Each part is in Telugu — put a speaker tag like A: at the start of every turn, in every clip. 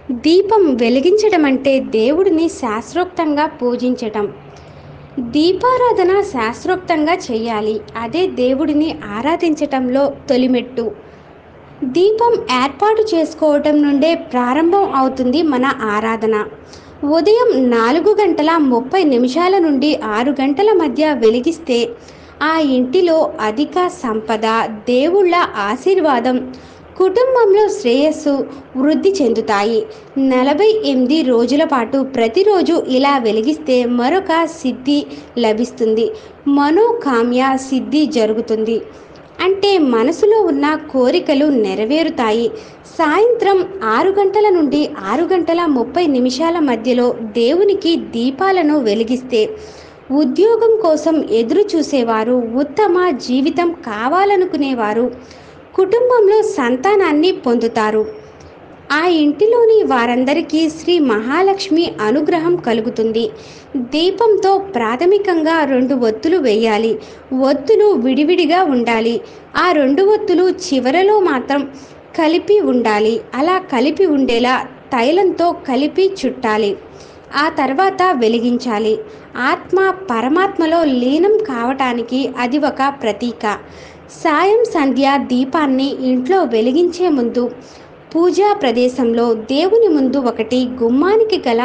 A: దీపం వెలిగించడం అంటే దేవుడిని శాస్త్రోక్తంగా పూజించటం దీపారాధన శాస్త్రోక్తంగా చేయాలి అదే దేవుడిని ఆరాధించటంలో తొలిమెట్టు దీపం ఏర్పాటు చేసుకోవటం నుండే ప్రారంభం అవుతుంది మన ఆరాధన ఉదయం నాలుగు గంటల ముప్పై నిమిషాల నుండి ఆరు గంటల మధ్య వెలిగిస్తే ఆ ఇంటిలో అధిక సంపద దేవుళ్ళ ఆశీర్వాదం కుటుంబంలో శ్రేయస్సు వృద్ధి చెందుతాయి నలభై ఎనిమిది రోజుల పాటు ప్రతిరోజు ఇలా వెలిగిస్తే మరొక సిద్ధి లభిస్తుంది మనోకామ్య సిద్ధి జరుగుతుంది అంటే మనసులో ఉన్న కోరికలు నెరవేరుతాయి సాయంత్రం ఆరు గంటల నుండి ఆరు గంటల ముప్పై నిమిషాల మధ్యలో దేవునికి దీపాలను వెలిగిస్తే ఉద్యోగం కోసం ఎదురు చూసేవారు ఉత్తమ జీవితం కావాలనుకునేవారు కుటుంబంలో సంతానాన్ని పొందుతారు ఆ ఇంటిలోని వారందరికీ శ్రీ మహాలక్ష్మి అనుగ్రహం కలుగుతుంది దీపంతో ప్రాథమికంగా రెండు ఒత్తులు వేయాలి ఒత్తులు విడివిడిగా ఉండాలి ఆ రెండు ఒత్తులు చివరలో మాత్రం కలిపి ఉండాలి అలా కలిపి ఉండేలా తైలంతో కలిపి చుట్టాలి ఆ తర్వాత వెలిగించాలి ఆత్మ పరమాత్మలో లీనం కావటానికి అది ఒక ప్రతీక సాయం సంధ్య దీపాన్ని ఇంట్లో వెలిగించే ముందు పూజా ప్రదేశంలో దేవుని ముందు ఒకటి గుమ్మానికి గల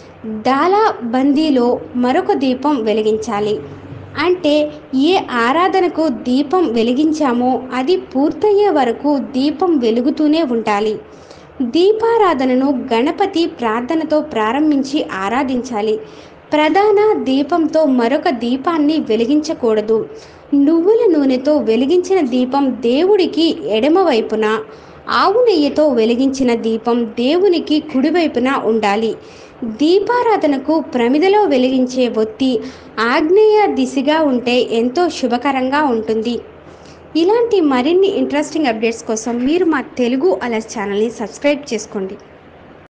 A: దాలా బందీలో మరొక దీపం వెలిగించాలి అంటే ఏ ఆరాధనకు దీపం వెలిగించామో అది పూర్తయ్యే వరకు దీపం వెలుగుతూనే ఉండాలి దీపారాధనను గణపతి ప్రార్థనతో ప్రారంభించి ఆరాధించాలి ప్రధాన దీపంతో మరొక దీపాన్ని వెలిగించకూడదు నువ్వుల నూనెతో వెలిగించిన దీపం దేవుడికి ఎడమవైపున ఆవు నెయ్యితో వెలిగించిన దీపం దేవునికి కుడివైపున ఉండాలి దీపారాధనకు ప్రమిదలో వెలిగించే ఒత్తి ఆగ్నేయ దిశగా ఉంటే ఎంతో శుభకరంగా ఉంటుంది ఇలాంటి మరిన్ని ఇంట్రెస్టింగ్ అప్డేట్స్ కోసం మీరు మా తెలుగు అలర్ట్ ఛానల్ని సబ్స్క్రైబ్ చేసుకోండి